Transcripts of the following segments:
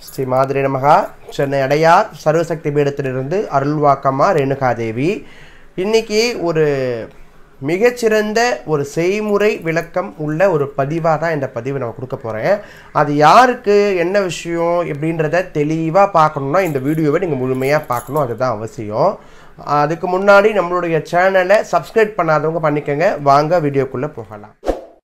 ஸ்ரீ மாதிரி நமகா சென்னை அடையார் சர்வசக்தி பீடத்திலிருந்து அருள்வாக்கம்மா ரேணுகாதேவி இன்னைக்கு ஒரு மிகச்சிறந்த ஒரு செய்முறை விளக்கம் உள்ள ஒரு பதிவாக தான் இந்த பதிவை நான் கொடுக்க போகிறேன் அது யாருக்கு என்ன விஷயம் எப்படின்றத தெளிவாக பார்க்கணுன்னா இந்த வீடியோவை நீங்கள் முழுமையாக பார்க்கணும் அதுதான் அவசியம் அதுக்கு முன்னாடி நம்மளுடைய சேனலை சப்ஸ்கிரைப் பண்ணாதவங்க பண்ணிக்கோங்க வாங்க வீடியோக்குள்ளே போகலாம்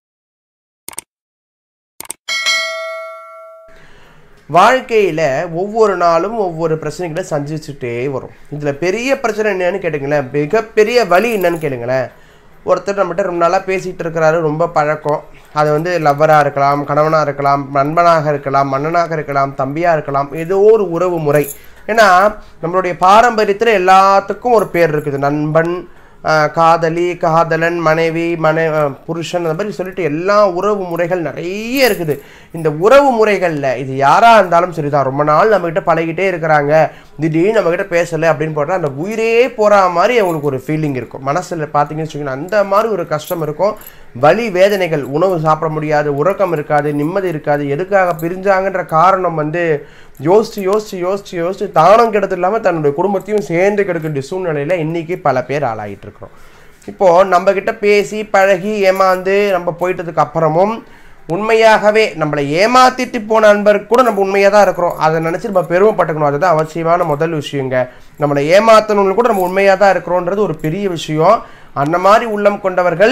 வாழ்க்கையில் ஒவ்வொரு நாளும் ஒவ்வொரு பிரச்சனைகளை சந்திச்சுட்டே வரும் இதில் பெரிய பிரச்சனை என்னன்னு கேட்டுங்களேன் மிகப்பெரிய வழி என்னன்னு கேளுங்களேன் ஒருத்தர் நம்மகிட்ட ரொம்ப நாளாக பேசிகிட்டு இருக்கிறாரு ரொம்ப பழக்கம் அது வந்து லவ்வராக இருக்கலாம் கணவனாக இருக்கலாம் நண்பனாக இருக்கலாம் மன்னனாக இருக்கலாம் தம்பியாக இருக்கலாம் ஏதோ ஒரு உறவு முறை ஏன்னா நம்மளுடைய பாரம்பரியத்தில் எல்லாத்துக்கும் ஒரு பேர் இருக்குது நண்பன் ஆஹ் காதலி காதலன் மனைவி மனை ஆஹ் புருஷன் அந்த மாதிரி சொல்லிட்டு எல்லா உறவு முறைகள் நிறைய இருக்குது இந்த உறவு முறைகளில் இது யாராக இருந்தாலும் சரிதான் ரொம்ப நாள் நம்மக்கிட்ட பழகிட்டே இருக்கிறாங்க திடீர்னு நம்மக்கிட்ட பேசலை அப்படின்னு போட்டால் அந்த உயிரே போகிற மாதிரி அவங்களுக்கு ஒரு ஃபீலிங் இருக்கும் மனசில் பார்த்தீங்கன்னு வச்சுக்கோங்க அந்த மாதிரி ஒரு கஷ்டம் இருக்கும் வலி வேதனைகள் உணவு சாப்பிட முடியாது உறக்கம் இருக்காது நிம்மதி இருக்காது எதுக்காக பிரிஞ்சாங்கன்ற காரணம் வந்து யோசிச்சு யோசிச்சு யோசிச்சு யோசிச்சு தானம் கெடுத்து இல்லாமல் தன்னுடைய குடும்பத்தையும் சேர்ந்து கெடுக்கின்ற சூழ்நிலையில் இன்னைக்கு பல பேர் ஆளாகிட்டு இருக்கிறோம் இப்போது நம்ம கிட்ட பேசி பழகி ஏமாந்து நம்ம போயிட்டதுக்கு அப்புறமும் உண்மையாகவே நம்மளை ஏமாத்திட்டு போன நண்பருக்கு கூட நம்ம உண்மையாக தான் இருக்கிறோம் அதை நினச்சி நம்ம பெருமைப்பட்டுக்கணும் அதுதான் அவசியமான முதல் விஷயங்க நம்மளை ஏமாத்தணும்னு கூட நம்ம உண்மையாக தான் இருக்கிறோன்றது ஒரு பெரிய விஷயம் அந்த மாதிரி உள்ளம் கொண்டவர்கள்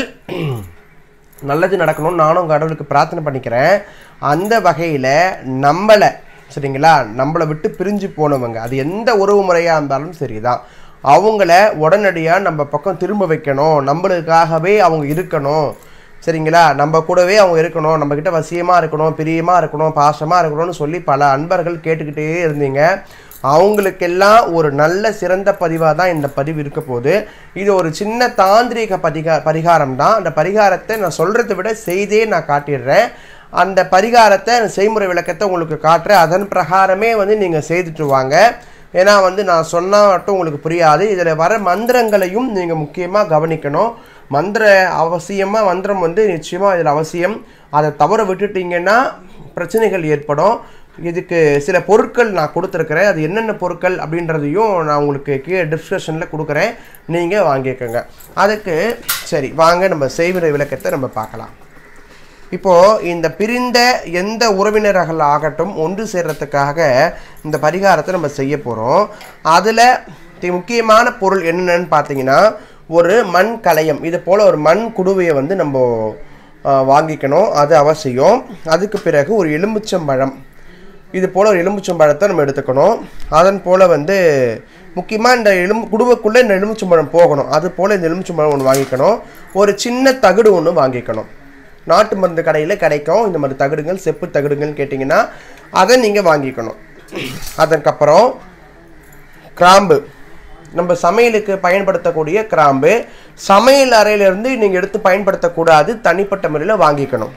நல்லது நடக்கணும்னு நானும் கடவுளுக்கு பிரார்த்தனை பண்ணிக்கிறேன் அந்த வகையில் நம்மளை சரிங்களா நம்மளை விட்டு பிரிஞ்சு போனவங்க அது எந்த உறவு முறையாக இருந்தாலும் சரிதான் அவங்கள உடனடியாக நம்ம பக்கம் திரும்ப வைக்கணும் நம்மளுக்காகவே அவங்க இருக்கணும் சரிங்களா நம்ம கூடவே அவங்க இருக்கணும் நம்மக்கிட்ட வசியமாக இருக்கணும் பிரியமாக இருக்கணும் பாசமாக இருக்கணும்னு சொல்லி பல அன்பர்கள் கேட்டுக்கிட்டே இருந்தீங்க அவங்களுக்கெல்லாம் ஒரு நல்ல சிறந்த பதிவாக தான் இந்த பதிவு இருக்க போகுது இது ஒரு சின்ன தாந்திரிக பதிகா பரிகாரம் தான் அந்த பரிகாரத்தை நான் சொல்கிறத விட செய்தே நான் காட்டிடுறேன் அந்த பரிகாரத்தை செய்முறை விளக்கத்தை உங்களுக்கு காட்டுறேன் அதன் பிரகாரமே வந்து நீங்கள் செய்துட்டு வாங்க ஏன்னா வந்து நான் சொன்னால் மட்டும் உங்களுக்கு புரியாது இதில் வர மந்திரங்களையும் நீங்கள் முக்கியமாக கவனிக்கணும் மந்திர அவசியமாக மந்திரம் வந்து நிச்சயமாக இதில் அவசியம் அதை தவற விட்டுட்டீங்கன்னா பிரச்சனைகள் ஏற்படும் இதுக்கு சில பொருட்கள் நான் கொடுத்துருக்குறேன் அது என்னென்ன பொருட்கள் அப்படின்றதையும் நான் உங்களுக்கு கீழே டிஸ்கிரிப்ஷனில் கொடுக்குறேன் நீங்கள் வாங்கிக்கோங்க அதுக்கு சரி வாங்க நம்ம செய்முறை விளக்கத்தை நம்ம பார்க்கலாம் இப்போது இந்த பிரிந்த எந்த உறவினர்கள் ஆகட்டும் ஒன்று சேர்றதுக்காக இந்த பரிகாரத்தை நம்ம செய்ய போகிறோம் அதில் முக்கியமான பொருள் என்னென்னு பார்த்தீங்கன்னா ஒரு மண் கலயம் இது போல் ஒரு மண் குடுவையை வந்து நம்ம ஆ, வாங்கிக்கணும் அது அவசியம் அதுக்கு பிறகு ஒரு எலுமிச்சம்பழம் இது போல் ஒரு எலுமிச்சம்பழத்தை நம்ம எடுத்துக்கணும் அதன் போல் வந்து முக்கியமாக இந்த எலும்பு குடுவைக்குள்ளே இந்த எலுமிச்சம்பழம் போகணும் அது போல் இந்த எலுமிச்சம்பழம் ஒன்று வாங்கிக்கணும் ஒரு சின்ன தகடு ஒன்று வாங்கிக்கணும் நாட்டு மருந்து கடையில் கிடைக்கும் இந்த மாதிரி தகடுங்கள் செப்பு தகடுங்கள்னு கேட்டிங்கன்னா அதை நீங்கள் வாங்கிக்கணும் அதற்கப்புறம் கிராம்பு நம்ம சமையலுக்கு பயன்படுத்தக்கூடிய கிராம்பு சமையல் அறையிலிருந்து நீங்கள் எடுத்து பயன்படுத்தக்கூடாது தனிப்பட்ட முறையில் வாங்கிக்கணும்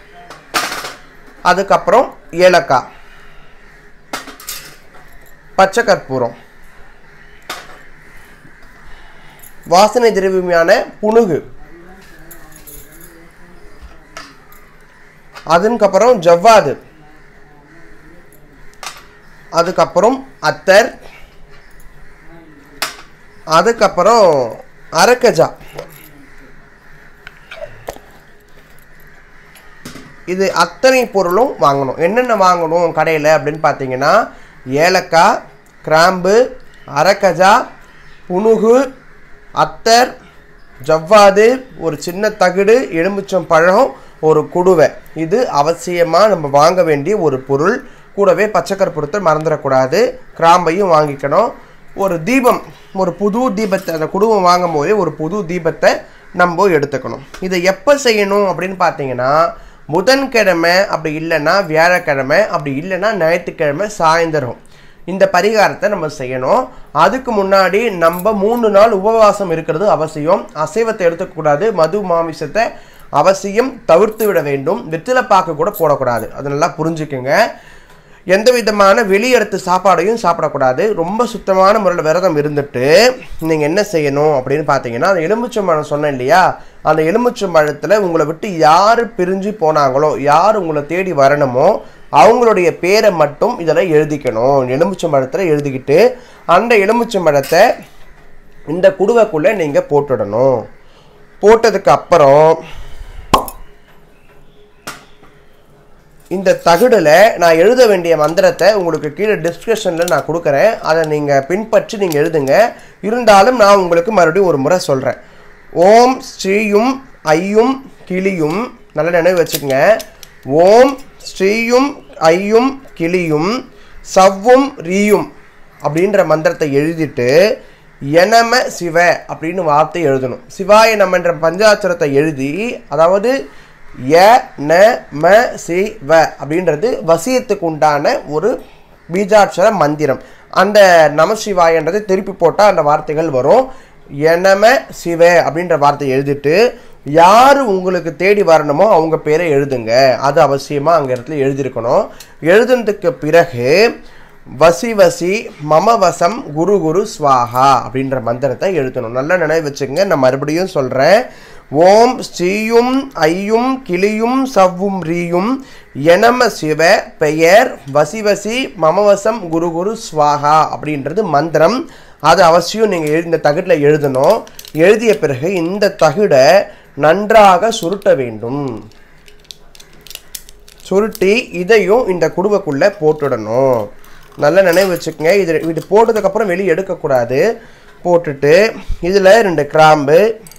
அதுக்கப்புறம் ஏலக்காய் பச்சை கற்பூரம் வாசனை திரவியமான புணுகு அதுக்கப்புறம் ஜவ்வாது அதுக்கப்புறம் அத்தர் அதுக்கப்புறம் அரக்கஜா இது அத்தனை பொருளும் வாங்கணும் என்னென்ன வாங்கணும் கடையில் அப்படின்னு பார்த்தீங்கன்னா ஏலக்காய் கிராம்பு அரக்கஜா புனுகு அத்தர் ஜவ்வாது ஒரு சின்ன தகடு எலுமிச்சம் பழம் ஒரு குடுவை இது அவசியமாக நம்ம வாங்க வேண்டிய ஒரு பொருள் கூடவே பச்சைக்கற்பூரத்தை மறந்துடக்கூடாது கிராம்பையும் வாங்கிக்கணும் ஒரு தீபம் ஒரு புது தீபத்தை அந்த குடும்பம் வாங்கும் போதே ஒரு புது தீபத்தை நம்ம எடுத்துக்கணும் இதை எப்போ செய்யணும் அப்படின்னு பார்த்தீங்கன்னா புதன்கிழமை அப்படி இல்லைன்னா வியாழக்கிழமை அப்படி இல்லைன்னா ஞாயிற்றுக்கிழமை சாயந்தரம் இந்த பரிகாரத்தை நம்ம செய்யணும் அதுக்கு முன்னாடி நம்ம மூணு நாள் உபவாசம் இருக்கிறது அவசியம் அசைவத்தை எடுத்துக்கூடாது மது மாமிசத்தை அவசியம் தவிர்த்து விட வேண்டும் வெற்றிலைப்பாக்கு கூட போடக்கூடாது அது நல்லா புரிஞ்சுக்குங்க எந்த விதமான வெளியெடுத்து சாப்பாடையும் சாப்பிடக்கூடாது ரொம்ப சுத்தமான முறையில் விரதம் இருந்துட்டு நீங்கள் என்ன செய்யணும் அப்படின்னு பார்த்தீங்கன்னா அந்த எலுமிச்சம்பழம் சொன்னேன் இல்லையா அந்த எலுமிச்சம்பழத்தில் உங்களை விட்டு யார் பிரிஞ்சு போனாங்களோ யார் உங்களை தேடி வரணுமோ அவங்களுடைய பேரை மட்டும் இதில் எழுதிக்கணும் எலுமிச்சம்பழத்தில் எழுதிக்கிட்டு அந்த எலுமிச்சம்பழத்தை இந்த குடுவைக்குள்ளே நீங்கள் போட்டுடணும் போட்டதுக்கு அப்புறம் இந்த தகுடில் நான் எழுத வேண்டிய மந்திரத்தை உங்களுக்கு கீழே டிஸ்கிரிப்ஷனில் நான் கொடுக்குறேன் அதை நீங்கள் பின்பற்றி நீங்கள் எழுதுங்க இருந்தாலும் நான் உங்களுக்கு மறுபடியும் ஒரு முறை சொல்கிறேன் ஓம் ஸ்ரீயும் ஐயும் கிளியும் நல்ல நினைவு வச்சுக்கோங்க ஓம் ஸ்ரீயும் ஐயும் கிளியும் சவ்வும் ரீயும் அப்படின்ற மந்திரத்தை எழுதிட்டு எனம சிவ அப்படின்னு வார்த்தை எழுதணும் சிவாய நமன்ற பஞ்சாட்சரத்தை எழுதி அதாவது ய ந ம சி வ அப்படின்றது வசியத்துக்கு உண்டான ஒரு பீஜாட்சர மந்திரம் அந்த நமசிவாயன்றதை திருப்பி போட்டால் அந்த வார்த்தைகள் வரும் எனம சிவ அப்படின்ற வார்த்தையை எழுதிட்டு யார் உங்களுக்கு தேடி வரணுமோ அவங்க பேரை எழுதுங்க அது அவசியமாக அங்கே இடத்துல எழுதியிருக்கணும் எழுதுனதுக்கு பிறகு வசி வசி மம வசம் குரு குரு ஸ்வாஹா அப்படின்ற மந்திரத்தை எழுதணும் நல்லா நினைவு வச்சுங்க நான் மறுபடியும் சொல்கிறேன் ஓம் ஸ்ரீயும் ஐயும் கிளியும் சவ்வும் ரீயும் எனம சிவ பெயர் வசி வசி மமவசம் குரு குரு ஸ்வாஹா அப்படின்றது மந்திரம் அது அவசியம் நீங்கள் எழு இந்த தகுடில் எழுதணும் எழுதிய பிறகு இந்த தகுடை நன்றாக சுருட்ட வேண்டும் சுருட்டி இதையும் இந்த குடுவைக்குள்ளே போட்டுடணும் நல்லா நினைவு வச்சுக்கோங்க இது இது போட்டதுக்கப்புறம் வெளியே எடுக்கக்கூடாது போட்டுட்டு இதில் ரெண்டு கிராம்பு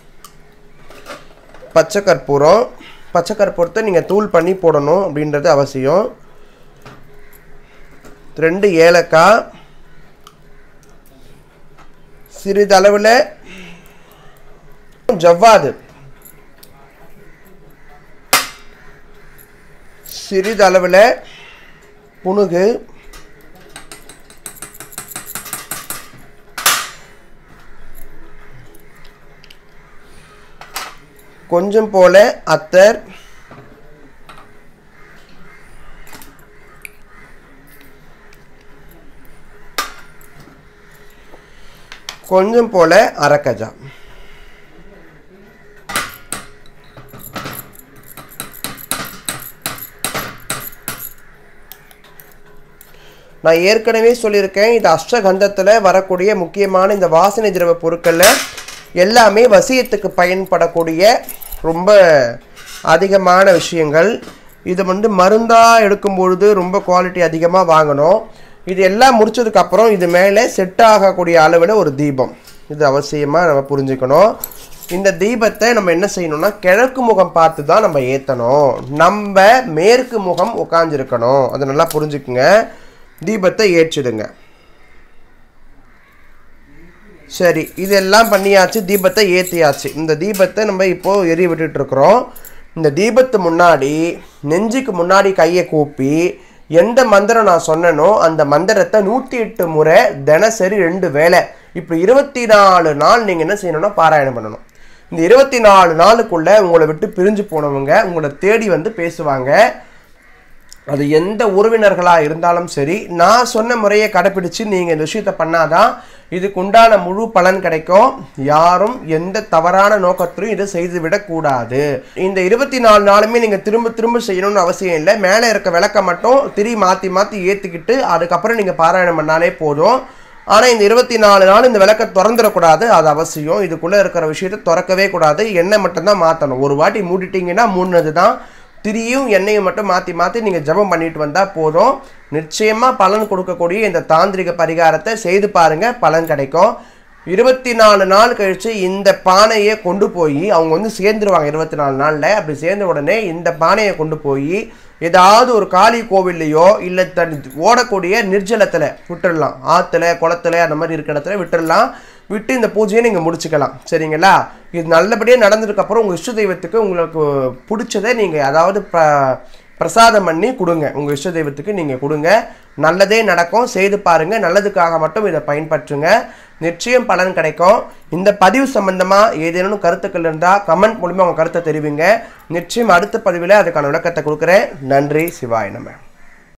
பச்சை கற்பூரம் பச்சை கற்பூரத்தை நீங்கள் தூள் பண்ணி போடணும் அப்படின்றது அவசியம் ரெண்டு ஏலக்காய் சிறிதளவில் ஜவ்வாது சிறிதளவில் புணுகு கொஞ்சம் போல அத்தர் கொஞ்சம் போல அரக்கஜா நான் ஏற்கனவே சொல்லியிருக்கேன் இது அஷ்டகந்தத்தில் வரக்கூடிய முக்கியமான இந்த வாசனை திரவ பொருட்களில் எல்லாமே வசியத்துக்கு பயன்படக்கூடிய ரொம்ப அதிகமான விஷயங்கள் இது வந்து மருந்தாக எடுக்கும் பொழுது ரொம்ப குவாலிட்டி அதிகமாக வாங்கணும் இது எல்லாம் முடிச்சதுக்கப்புறம் இது மேலே செட் ஆகக்கூடிய அளவில் ஒரு தீபம் இது அவசியமாக நம்ம புரிஞ்சுக்கணும் இந்த தீபத்தை நம்ம என்ன செய்யணும்னா கிழக்கு முகம் பார்த்து தான் நம்ம ஏற்றணும் நம்ம மேற்கு முகம் உட்காந்துருக்கணும் அதை நல்லா புரிஞ்சுக்குங்க தீபத்தை ஏற்றிடுங்க சரி இதெல்லாம் பண்ணியாச்சு தீபத்தை ஏற்றியாச்சு இந்த தீபத்தை நம்ம இப்போது எரிய விட்டுட்டு இருக்கிறோம் இந்த தீபத்து முன்னாடி நெஞ்சுக்கு முன்னாடி கையை கூப்பி எந்த மந்திரம் நான் சொன்னனோ அந்த மந்திரத்தை நூற்றி எட்டு முறை தினசரி ரெண்டு வேளை இப்போ இருபத்தி நாலு நாள் நீங்கள் என்ன செய்யணும்னா பாராயணம் பண்ணணும் இந்த இருபத்தி நாலு நாளுக்குள்ளே உங்களை விட்டு பிரிஞ்சு போனவங்க உங்களை தேடி வந்து பேசுவாங்க அது எந்த உறவினர்களாக இருந்தாலும் சரி நான் சொன்ன முறையை கடைப்பிடிச்சு நீங்கள் இந்த விஷயத்தை பண்ணாதான் இதுக்கு உண்டான முழு பலன் கிடைக்கும் யாரும் எந்த தவறான நோக்கத்திலும் இதை செய்து விடக்கூடாது இந்த இருபத்தி நாலு நாளுமே நீங்கள் திரும்ப திரும்ப செய்யணும்னு அவசியம் இல்லை மேலே இருக்க விளக்க மட்டும் திரி மாற்றி மாற்றி ஏற்றிக்கிட்டு அதுக்கப்புறம் நீங்கள் பாராயணம் பண்ணாலே போதும் ஆனால் இந்த இருபத்தி நாலு நாள் இந்த விளக்கை திறந்துடக்கூடாது அது அவசியம் இதுக்குள்ளே இருக்கிற விஷயத்தை திறக்கவே கூடாது எண்ணெய் மட்டும்தான் மாற்றணும் ஒரு வாட்டி மூடிட்டீங்கன்னா மூணுனது தான் திரியும் எண்ணெயும் மட்டும் மாற்றி மாற்றி நீங்கள் ஜெபம் பண்ணிட்டு வந்தால் போதும் நிச்சயமாக பலன் கொடுக்கக்கூடிய இந்த தாந்திரிக பரிகாரத்தை செய்து பாருங்கள் பலன் கிடைக்கும் இருபத்தி நாலு நாள் கழித்து இந்த பானையை கொண்டு போய் அவங்க வந்து சேர்ந்துருவாங்க இருபத்தி நாலு நாளில் அப்படி சேர்ந்த உடனே இந்த பானையை கொண்டு போய் ஏதாவது ஒரு காளி கோவில்லையோ இல்லை தன் ஓடக்கூடிய நிர்ஜலத்தில் விட்டுடலாம் ஆற்றுல குளத்துல அந்த மாதிரி இருக்கிற இடத்துல விட்டுடலாம் விட்டு இந்த பூஜையை நீங்கள் முடிச்சுக்கலாம் சரிங்களா இது நல்லபடியாக நடந்ததுக்கப்புறம் உங்கள் இஷ்ட தெய்வத்துக்கு உங்களுக்கு பிடிச்சதை நீங்கள் அதாவது ப பிரசாதம் பண்ணி கொடுங்க உங்கள் இஷ்ட தெய்வத்துக்கு நீங்கள் கொடுங்க நல்லதே நடக்கும் செய்து பாருங்கள் நல்லதுக்காக மட்டும் இதை பயன்பற்றுங்க நிச்சயம் பலன் கிடைக்கும் இந்த பதிவு சம்பந்தமாக ஏதேனும் கருத்துக்கள் இருந்தால் கமெண்ட் மூலிமா உங்கள் கருத்தை தெரிவிங்க நிச்சயம் அடுத்த பதிவில் அதுக்கான விளக்கத்தை கொடுக்குறேன் நன்றி சிவாய நம்ம